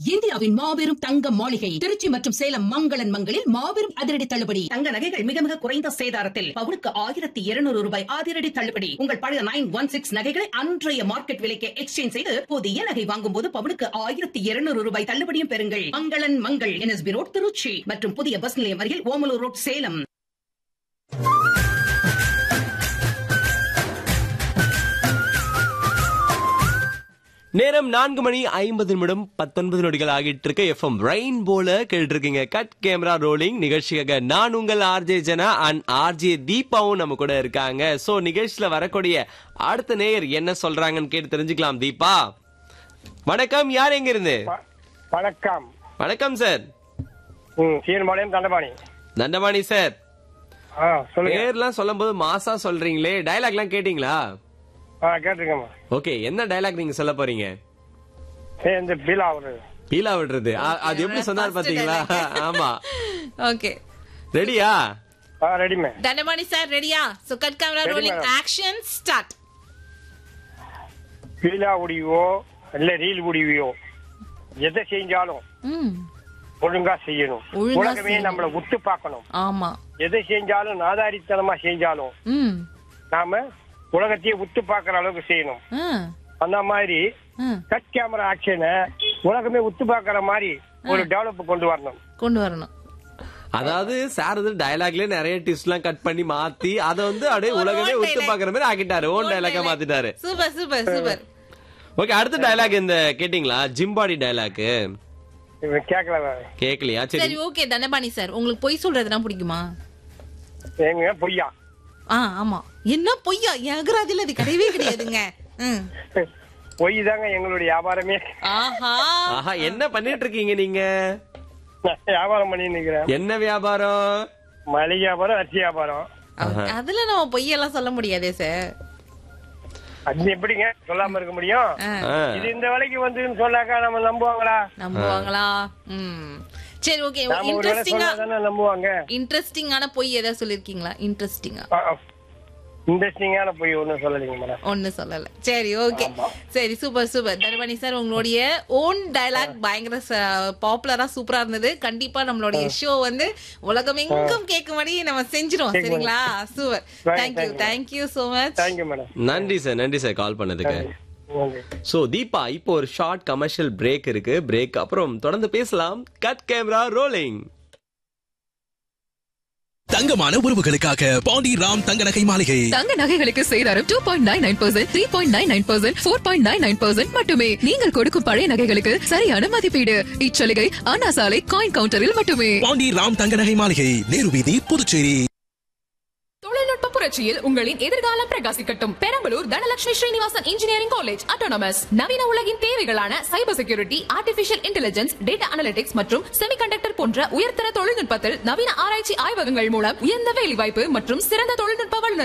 இந்தியாவின் மாபெரும் தங்க மாளிகை திருச்சி மற்றும் சேலம் மங்களன் மங்களில் மாபெரும் அதிரடி தள்ளுபடி தங்க நகைகள் மிக மிக குறைந்த சேதாரத்தில் பவுனுக்கு ஆயிரத்தி இருநூறு ரூபாய் அதிரடி தள்ளுபடி உங்கள் பழைய நைன் ஒன் சிக்ஸ் நகைகளை அன்றைய மார்க்கெட் விலைக்கு எக்ஸ்சேஞ்ச் செய்து புதிய நகை வாங்கும் போது பவுனுக்கு ஆயிரத்தி இருநூறு ரூபாய் தள்ளுபடியும் பெறுங்கள் மங்களன் மங்கள் என்எஸ்பி ரோட் திருச்சி மற்றும் புதிய பஸ் நிலையம் அருகில் ஓமலூர் ரோட் சேலம் நேரம் நான்கு மணி ஐம்பது நிமிடம் பத்தொன்பது நொடிகள் ஆகிட்டு இருக்க எஃப்எம் ரெயின் போல கேட்டு இருக்கீங்க கட் கேமரா ரோலிங் நிகழ்ச்சியாக நான் உங்கள் ஆர்ஜே ஜனா அண்ட் ஆர்ஜே தீபாவும் நம்ம கூட இருக்காங்க சோ நிகழ்ச்சியில வரக்கூடிய அடுத்த நேயர் என்ன சொல்றாங்கன்னு கேட்டு தெரிஞ்சுக்கலாம் தீபா வணக்கம் யார் எங்க இருந்து வ- வணக்கம் வணக்கம் சார் ம் சீர்பாளையம் தண்டபாணி தண்டபாணி சார் ஆ சொல்லுங்க பேர்லாம் சொல்லும் போது மாசா சொல்றீங்களே டயலாக்லாம் கேட்டீங்களா ஆ கேட்டிருக்கேம்மா ஓகே என்ன டயலாக் நீங்க சொல்ல போறீங்க ஏ இந்த பீலா ஒரு பீலா விடுறது அ- அது எப்படி சொன்னார் பாத்தீங்களா ஆமா ஓகே ரெடியா ஆ ரெடிமே தண்டபாணி சார் ரெடியா so cut camera Ready, rolling madam. Action start பீலா உடிவோ இல்ல ரீல் உடிவியோ எதை செஞ்சாலும் ம் ஒழுங்கா செய்யணும் ஒழுங்கா உலகமே செய்யணும். நம்மள உத்து பார்க்கணும் ஆமா எதை செஞ்சாலும் நாதாரித்தனமா செஞ்சாலும் ம் நாம உலகத்தையே உத்து பார்க்கற அளவுக்கு செய்யணும் ஆ, அந்த மாதிரி ஆ. கட் கேமரா ஆக்ஷனை உலகமே உத்து பார்க்கற மாதிரி ஒரு டெவலப் கொண்டு வரணும் கொண்டு வரணும் அதாவது சார் வந்து டயலாக்லயே நிறைய டிஸ்ட் எல்லாம் கட் பண்ணி மாத்தி அத வந்து அப்படியே ஒரு உலகமே own உத்து dialogue. பாக்குற மாதிரி ஆக்கிட்டாரு ஓன் டயலாக மாத்திட்டாரு சூப்பர் சூப்பர் சூப்பர் ஓகே அடுத்த டயலாக் இந்த கேட்டிங்களா ஜிம்பாடி டயலாக் இவன் கேட்கல கேக்கலையா சரி சரி ஓகே தண்டபாணி சார் உங்களுக்கு பொய் சொல்றதுனா பிடிக்குமா எங்க பொய்யா ஆ ஆமா என்ன பொய்யா எகராதில அது கிடையவே கிடையாதுங்க ம். பொய் தாங்க எங்களுடைய வியாபாரமே ஆஹா ஆஹா என்ன பண்ணிட்டு இருக்கீங்க நீங்க நான் வியாபாரம் பண்ணி நிக்கிறேன் என்ன வியாபாரம் மளிகை வியாபாரம் அரிசி வியாபாரம் அதுல நம்ம பொய்யெல்லாம் சொல்ல முடியாதே சார் அது எப்படிங்க சொல்லாம இருக்க முடியும் ஆ. இது இந்த விலைக்கு வந்துன்னு சொன்னாக்கா நம்ம நம்புவாங்களா நம்புவாங்களா ம் சரி ஓகே நாம ஒரு வேலை இன்ட்ரெஸ்டிங்கா சொன்னா தானே நம்புவாங்க இன்ட்ரெஸ்டிங்கான பொய் ஏதாவது சொல்லிருக்கீங்களா இன்ட்ரெஸ்டிங்கா இன்ட்ரெஸ்டிங்கான போய் ஒண்ணும் சொல்லலைங்க மேடம் ஒண்ணு சொல்லல சரி ஓகே சரி சூப்பர் சூப்பர் தர்மணி சார் உங்களுடைய ஓன் டயலாக் பயங்கர பாப்புலரா சூப்பரா இருந்தது கண்டிப்பா நம்மளுடைய ஷோ வந்து உலகம் எங்கும் கேட்கும்படி நம்ம செஞ்சிரும் சரிங்களா super Right, thank you thank you. Thank you so much thank you madam நன்றி சார் நன்றி சார் கால் பண்ணதுக்கு நன்றி சோ தீபா இப்போ ஒரு ஷார்ட் கமர்ஷியல் பிரேக் இருக்கு பிரேக் அப்புறம் தொடர்ந்து பேசலாம் கட் கேமரா ரோலிங் தங்கமான உறவுகளுக்காக பாண்டி ராம் தங்க நகை மாளிகை தங்க நகைகளுக்கு சேதாரம் two point nine nine percent three point nine nine percent four point nine nine percent மட்டுமே நீங்கள் கொடுக்கும் பழைய நகைகளுக்கு சரியான மதிப்பீடு இச்சலுகை அண்ணா சாலை காயின் கவுண்டரில் மட்டுமே பாண்டி ராம் தங்க நகை மாளிகை நேரு வீதி புதுச்சேரி தொழில்நுட்ப புரட்சியில் உங்களின் எதிர்காலம் பிரகாசிக்கட்டும் Perambalur Dhanalakshmi Srinivasan engineering college autonomous நவீன உலகின் தேவைகளான cyber security artificial intelligence data analytics மற்றும் செமிகண்டக்டர் போன்ற உயர்தர தொழில்நுட்பத்தில் நவீன ஆராய்ச்சி ஆய்வகங்கள் மூலம் உயர்ந்த வேலைவாய்ப்பு மற்றும் சிறந்த தொழில்நுட்ப வல்லுநர்